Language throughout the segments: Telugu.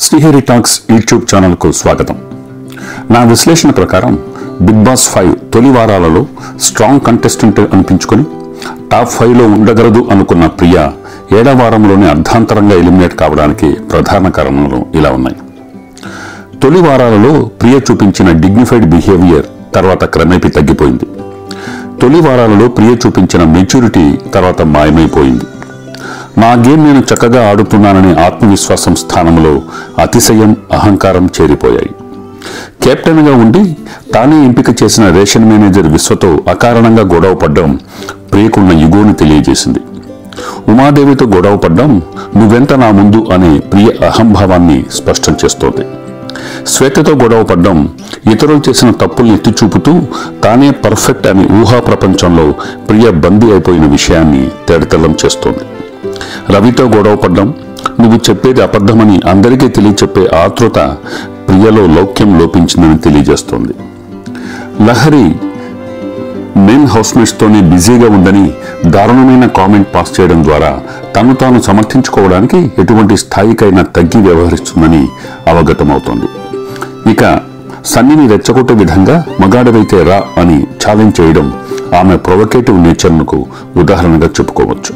శ్రీహరి టాక్స్ యూట్యూబ్ ఛానల్కు స్వాగతం నా విశ్లేషణ ప్రకారం బిగ్ బాస్ ఫైవ్ తొలి వారాలలో స్ట్రాంగ్ కంటెస్టెంట్ అనిపించుకొని టాప్ ఫైవ్లో ఉండగలదు అనుకున్న ప్రియ ఏడవ వారంలోనే అర్ధాంతరంగా ఎలిమినేట్ కావడానికి ప్రధాన కారణాలు ఇలా ఉన్నాయి తొలి వారాలలో ప్రియ చూపించిన డిగ్నిఫైడ్ బిహేవియర్ తర్వాత క్రమేపీ తగ్గిపోయింది తొలి వారాలలో ప్రియ చూపించిన మెచ్యూరిటీ తర్వాత మాయమైపోయింది నా గేమ్ నేను చక్కగా ఆడుతున్నాననే ఆత్మవిశ్వాసం స్థానంలో అతిశయం అహంకారం చేరిపోయాయి కెప్టెన్గా ఉండి తానే ఎంపిక చేసిన రేషన్ మేనేజర్ విశ్వతో అకారణంగా గొడవ పడ్డం ప్రియకున్న యుగోని తెలియజేసింది ఉమాదేవితో గొడవ పడ్డం నువ్వెంత నా ముందు అనే ప్రియ అహంభావాన్ని స్పష్టం చేస్తోంది శ్వేతతో గొడవ పడ్డం ఇతరులు చేసిన తప్పుల్ని ఎత్తి చూపుతూ తానే పర్ఫెక్ట్ అని ఊహా ప్రపంచంలో ప్రియ బందీ అయిపోయిన విషయాన్ని తేడతెల్లం చేస్తోంది రవితో గొడవ పడ్డం నువ్వు చెప్పేది అబద్ధమని అందరికీ తెలియచెప్పే ఆతృత ప్రియలో లౌక్యం లోపించిందని తెలియజేస్తోంది లహరి మెయిన్ హౌస్మేట్స్తోనే బిజీగా ఉందని దారుణమైన కామెంట్ పాస్ చేయడం ద్వారా తను తాను సమర్థించుకోవడానికి ఎటువంటి స్థాయికైనా తగ్గి వ్యవహరిస్తుందని అవగతమవుతోంది ఇక సన్నిని రెచ్చగొట్టే విధంగా మగాడవైతే రా అని ఛాలెంజ్ చేయడం ఆమె ప్రొవకేటివ్ నేచర్ను ఉదాహరణగా చెప్పుకోవచ్చు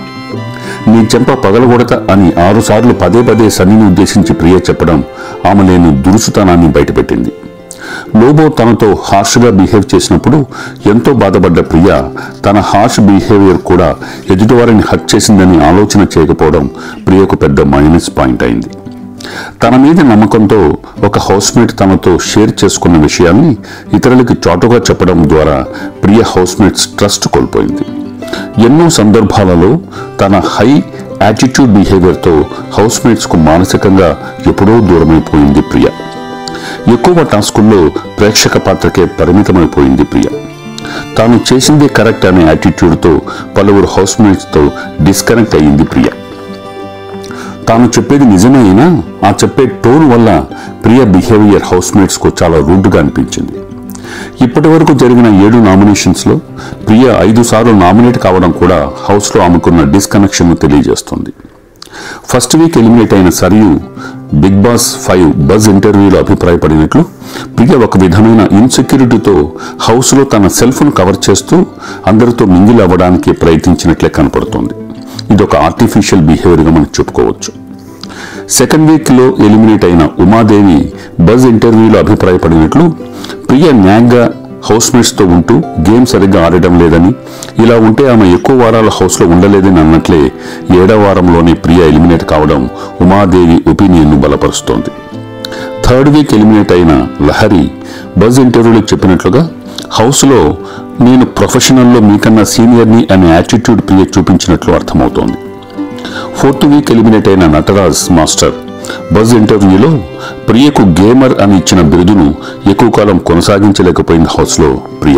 నీ చెంప పగలగొడత అని ఆరుసార్లు పదే పదే సన్నిని ఉద్దేశించి ప్రియ చెప్పడం ఆమె లేని దురుసుతనాన్ని బయటపెట్టింది లోబో తనతో హార్ష్గా బిహేవ్ చేసినప్పుడు ఎంతో బాధపడ్డ ప్రియ తన హార్ష్ బిహేవియర్ కూడా ఎదుటివారిని హర్ట్ చేసిందని ఆలోచన చేయకపోవడం ప్రియకు పెద్ద మైనస్ పాయింట్ అయింది తన మీద నమ్మకంతో ఒక హౌస్మేట్ తనతో షేర్ చేసుకున్న విషయాన్ని ఇతరులకి చాటుగా చెప్పడం ద్వారా ప్రియ హౌస్మేట్స్ ట్రస్ట్ కోల్పోయింది ఎన్నో సందర్భాలలో తన హై యాటిట్యూడ్ బిహేవియర్తో హౌస్మేట్స్కు మానసికంగా ఎప్పుడో దూరమైపోయింది ప్రియ ఎక్కువ టాస్కుల్లో ప్రేక్షక పాత్రకే పరిమితమైపోయింది ప్రియ తాను చేసిందే కరెక్ట్ అనే యాటిట్యూడ్తో పలువురు హౌస్మేట్స్తో డిస్కనెక్ట్ అయ్యింది ప్రియ తాను చెప్పేది నిజమే అయినా ఆ చెప్పే టోన్ వల్ల ప్రియ బిహేవియర్ హౌస్మేట్స్కు చాలా రూడ్గా అనిపించింది ఇప్పటి వరకు జరిగిన ఏడు నామినేషన్స్ లో ప్రియ ఐదు సార్లు నామినేట్ కావడం కూడా హౌస్ లో ఆమెకున్న డిస్కనెక్షన్ తెలియజేస్తుంది ఫస్ట్ వీక్ ఎలిమినేట్ అయిన Sarayu Bigg Boss five buzz ఇంటర్వ్యూలో అభిప్రాయపడినట్లు ప్రియ ఒక విధమైన ఇన్సెక్యూరిటీతో హౌస్ లో తన సెల్ఫ్ ను కవర్ చేస్తూ అందరితో మింగిల్ అవ్వడానికి ప్రయత్నించినట్లే కనపడుతోంది ఇది ఒక ఆర్టిఫిషియల్ బిహేవియర్గా మనం చెప్పుకోవచ్చు సెకండ్ వీక్ లో ఎలిమినేట్ అయిన ఉమాదేవి బజ్ ఇంటర్వ్యూలో అభిప్రాయపడినట్లు ప్రియ న్యాగ్గా హౌస్మేట్స్ తో ఉంటూ గేమ్ సరిగ్గా ఆడడం లేదని ఇలా ఉంటే ఆమె ఎక్కువ వారాల హౌస్ లో ఉండలేదని అన్నట్లే ఏడవ వారంలోనే ప్రియ ఎలిమినేట్ కావడం ఉమాదేవి ఒపీనియన్ ను బలపరుస్తోంది థర్డ్ వీక్ ఎలిమినేట్ అయిన లహరి బజ్ ఇంటర్వ్యూలో చెప్పినట్లుగా హౌస్లో నేను ప్రొఫెషనల్లో మీకన్నా సీనియర్ని అనే యాటిట్యూడ్ ప్రియ చూపించినట్లు అర్థమవుతోంది ఫోర్త్ వీక్ ఎలిమినేట్ అయిన నటరాజ్ మాస్టర్ బజ్ ఇంటర్వ్యూలో ప్రియకు గేమర్ అని ఇచ్చిన బిరుదును ఎక్కువ కాలం కొనసాగించలేకపోయింది హౌస్లో ప్రియ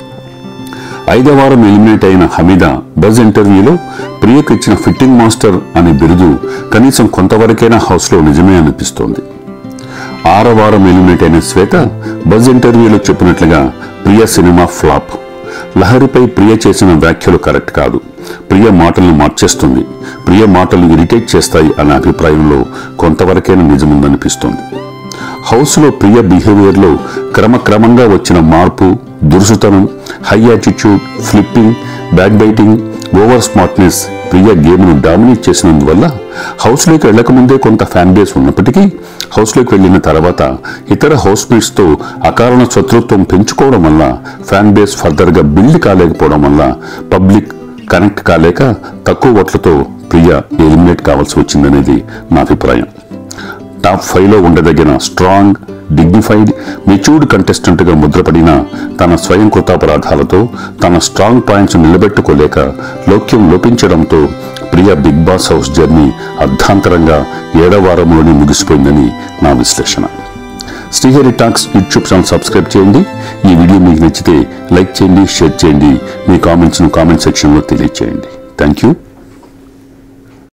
ఐదవ వారం ఎలిమినేట్ అయిన హమీద బజ్ ఇంటర్వ్యూలో ప్రియకు ఇచ్చిన ఫిట్టింగ్ మాస్టర్ అనే బిరుదు కనీసం కొంతవరకైనా హౌస్లో నిజమే అనిపిస్తోంది ఆరో వారం ఎలిమినేట్ అయిన శ్వేత బజ్ ఇంటర్వ్యూలో చెప్పినట్లుగా ప్రియ సినిమా ఫ్లాప్ లహరిపై ప్రియ చేసిన వ్యాఖ్యలు కరెక్ట్ కాదు ప్రియ మాటలను మార్చేస్తుంది ప్రియ మాటలు ఇరిటేట్ చేస్తాయి అనే అభిప్రాయంలో కొంతవరకైనా నిజముందనిపిస్తోంది హౌస్లో ప్రియ బిహేవియర్లో క్రమక్రమంగా వచ్చిన మార్పు దురుసుతనం high attitude flipping back biting over smartness Priya గేమ్ను డామినేట్ చేసినందువల్ల హౌస్లోకి వెళ్లకముందే కొంత ఫ్యాన్ బేస్ ఉన్నప్పటికీ హౌస్లోకి వెళ్లిన తర్వాత ఇతర హౌస్మేట్స్తో అకారణ శత్రుత్వం పెంచుకోవడం వల్ల ఫ్యాన్ బేస్ ఫర్దర్గా బిల్డ్ కాలేకపోవడం వల్ల పబ్లిక్ కనెక్ట్ కాలేక తక్కువ ఓట్లతో ప్రియ ఎలిమినేట్ కావాల్సి వచ్చిందనేది నా అభిప్రాయం టాప్ ఫైవ్లో ఉండదగిన స్ట్రాంగ్ డిగ్నిఫైడ్ మెచ్యూర్డ్ కంటెస్టెంట్గా ముద్రపడిన తన స్వయం కృతాపరాధాలతో తన స్ట్రాంగ్ పాయింట్స్ నిలబెట్టుకోలేక లోక్యం లోపించడంతో Priya Bigg Boss house journey అర్ధాంతరంగా ఏడవ వారంలోనే ముగిసిపోయిందని నా విశ్లేషణ Srihari talks YouTube channel subscribe చేయండి ఈ వీడియో మీకు నచ్చితే లైక్ చేయండి షేర్ చేయండి మీ కామెంట్స్ను కామెంట్ సెక్షన్లో తెలియజేయండి థ్యాంక్ యూ